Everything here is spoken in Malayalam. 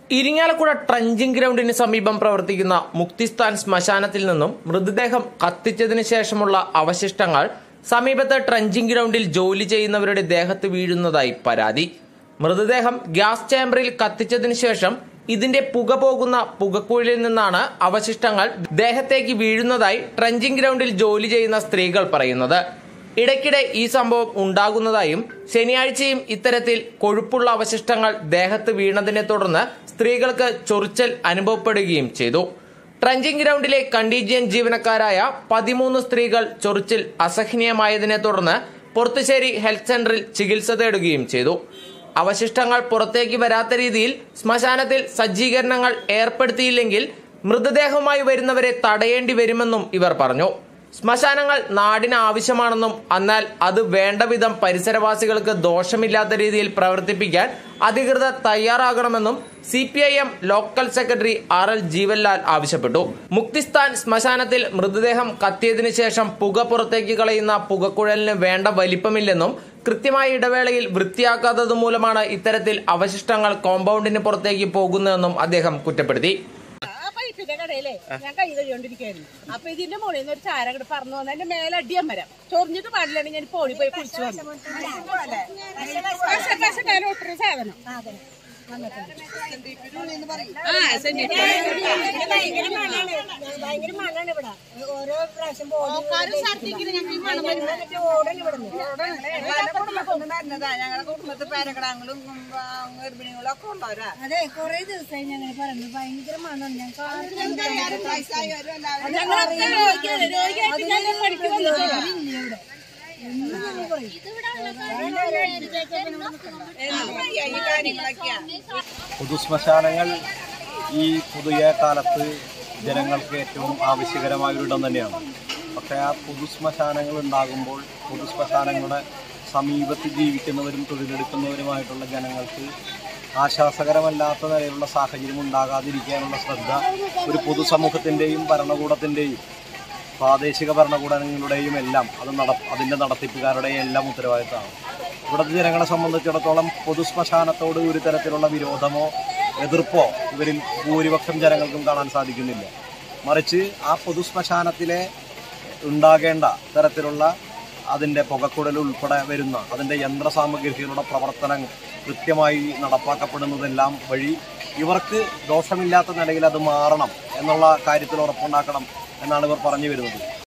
ഇരിങ്ങാലക്കുട ട്രഞ്ചിങ് ഗ്രൗണ്ടിന് സമീപം പ്രവർത്തിക്കുന്ന മുക്തിസ്ഥാൻ ശ്മശാനത്തിൽ നിന്നും മൃതദേഹം കത്തിച്ചതിന് ശേഷമുള്ള അവശിഷ്ടങ്ങൾ സമീപത്തെ ട്രഞ്ചിങ് ഗ്രൗണ്ടിൽ ജോലി ചെയ്യുന്നവരുടെ ദേഹത്ത് വീഴുന്നതായി പരാതി മൃതദേഹം ഗ്യാസ് ചേംബറിൽ കത്തിച്ചതിന് ശേഷം ഇതിന്റെ പുക പോകുന്ന പുകക്കുഴലിൽ നിന്നാണ് അവശിഷ്ടങ്ങൾ ദേഹത്തേക്ക് വീഴുന്നതായി ട്രഞ്ചിങ് ഗ്രൗണ്ടിൽ ജോലി ചെയ്യുന്ന സ്ത്രീകൾ പറയുന്നത് ഇടയ്ക്കിടെ ഈ സംഭവം ഉണ്ടാകുന്നതായും ശനിയാഴ്ചയും ഇത്തരത്തിൽ കൊഴുപ്പുള്ള അവശിഷ്ടങ്ങൾ ദേഹത്ത് വീണതിനെ തുടർന്ന് സ്ത്രീകൾക്ക് ചൊറിച്ചൽ അനുഭവപ്പെടുകയും ചെയ്തു ട്രഞ്ചിങ് ഗ്രൗണ്ടിലെ കണ്ടീജിയൻ ജീവനക്കാരായ പതിമൂന്ന് സ്ത്രീകൾ ചൊറിച്ചിൽ അസഹനീയമായതിനെ തുടർന്ന് പൊറത്തുശ്ശേരി ഹെൽത്ത് സെന്ററിൽ ചികിത്സ തേടുകയും ചെയ്തു അവശിഷ്ടങ്ങൾ പുറത്തേക്ക് വരാത്ത രീതിയിൽ ശ്മശാനത്തിൽ സജ്ജീകരണങ്ങൾ ഏർപ്പെടുത്തിയില്ലെങ്കിൽ മൃതദേഹവുമായി വരുന്നവരെ തടയേണ്ടി വരുമെന്നും ഇവർ പറഞ്ഞു ശ്മശാനങ്ങൾ നാടിന് ആവശ്യമാണെന്നും എന്നാൽ അത് വേണ്ട വിധം പരിസരവാസികൾക്ക് ദോഷമില്ലാത്ത രീതിയിൽ പ്രവർത്തിപ്പിക്കാൻ അധികൃതർ തയ്യാറാകണമെന്നും C P I M local secretary R L Jeevanlal ആവശ്യപ്പെട്ടു മുക്തിസ്ഥാൻ ശ്മശാനത്തിൽ മൃതദേഹം കത്തിയതിനു ശേഷം പുക പുറത്തേക്ക് കളയുന്ന പുകക്കുഴലിന് വേണ്ട വലിപ്പമില്ലെന്നും കൃത്യമായ ഇടവേളയിൽ വൃത്തിയാക്കാത്തത് മൂലമാണ് ഇത്തരത്തിൽ അവശിഷ്ടങ്ങൾ കോമ്പൗണ്ടിന് പുറത്തേക്ക് പോകുന്നതെന്നും അദ്ദേഹം കുറ്റപ്പെടുത്തി ആ പൈപ്പിന്റെ കടയിലേ ഞാൻ കൈ കഴിയോണ്ടിരിക്കായിരുന്നു അപ്പൊ ഇതിന്റെ മുകളിൽ നിന്ന് ഒരു ചാര അങ്ങോട്ട് പറന്നു വന്ന് എന്റെ മേലെ അടിയാൻ വരാം ചൊറിഞ്ഞിട്ട് പാടില്ലാണ്ട് ഞാൻ പോടി പോയി കുളിച്ചു വന്നു പക്ഷെ പക്ഷെ ഞാൻ ഒട്ടൊരു സാധനം ആ സെന്റി ഭയങ്കര മണാണ് ഭയങ്കര മണാണ് ഇവിടെ ഓരോ പ്രാവശ്യം ഓടണം ഇവിടെ ഞങ്ങളുടെ കുടുംബത്തിൽ പേരക്കിടാങ്ങളും ഗർഭിണികളും ഒക്കെ ഉള്ളവരാ അതെ കൊറേ ദിവസമായി ഞങ്ങൾ പറയുന്നത് ഭയങ്കര മണാണ് ഞങ്ങൾക്ക് വയസ്സായവരും എല്ലാവരും ഞങ്ങളൊക്കെ രോഗിയാണ് രോഗിയായിട്ട് ഞാൻ പഠിക്കും ഇവിടെ ഈ കാര്യങ്ങളൊക്കെയാ പൊതുശ്മശാനങ്ങൾ ഈ പുതിയ കാലത്ത് ജനങ്ങൾക്ക് ഏറ്റവും ആവശ്യകരമായ ഒരു ഇടം തന്നെയാണ് പക്ഷേ ആ പൊതുശ്മശാനങ്ങൾ ഉണ്ടാകുമ്പോൾ പൊതുശ്മശാനങ്ങളുടെ സമീപത്ത് ജീവിക്കുന്നവരും തൊഴിലെടുക്കുന്നവരുമായിട്ടുള്ള ജനങ്ങൾക്ക് ആശ്വാസകരമല്ലാത്ത നിലയിലുള്ള സാഹചര്യം ഉണ്ടാകാതിരിക്കാനുള്ള ശ്രദ്ധ ഒരു പൊതുസമൂഹത്തിൻ്റെയും ഭരണകൂടത്തിൻ്റെയും പ്രാദേശിക ഭരണകൂടങ്ങളുടെയും എല്ലാം അത് നട അതിൻ്റെ നടത്തിപ്പുകാരുടെയും എല്ലാം ഉത്തരവാദിത്തമാണ് ഇവിടുത്തെ ജനങ്ങളെ സംബന്ധിച്ചിടത്തോളം പൊതുശ്മശാനത്തോട് ഒരു തരത്തിലുള്ള വിരോധമോ എതിർപ്പോ ഇവരിൽ ഭൂരിപക്ഷം ജനങ്ങൾക്കും കാണാൻ സാധിക്കുന്നില്ല മറിച്ച് ആ പൊതുശ്മശാനത്തിലെ ഉണ്ടാകേണ്ട തരത്തിലുള്ള അതിൻ്റെ പുകക്കുടൽ ഉൾപ്പെടെ വരുന്ന അതിൻ്റെ യന്ത്ര സാമഗ്രികളുടെ പ്രവർത്തനം കൃത്യമായി നടപ്പാക്കപ്പെടുന്നതെല്ലാം വഴി ഇവർക്ക് ദോഷമില്ലാത്ത നിലയിൽ അത് മാറണം എന്നുള്ള കാര്യത്തിൽ ഉറപ്പുണ്ടാക്കണം എന്നാണ് ഇവർ പറഞ്ഞു വരുന്നത്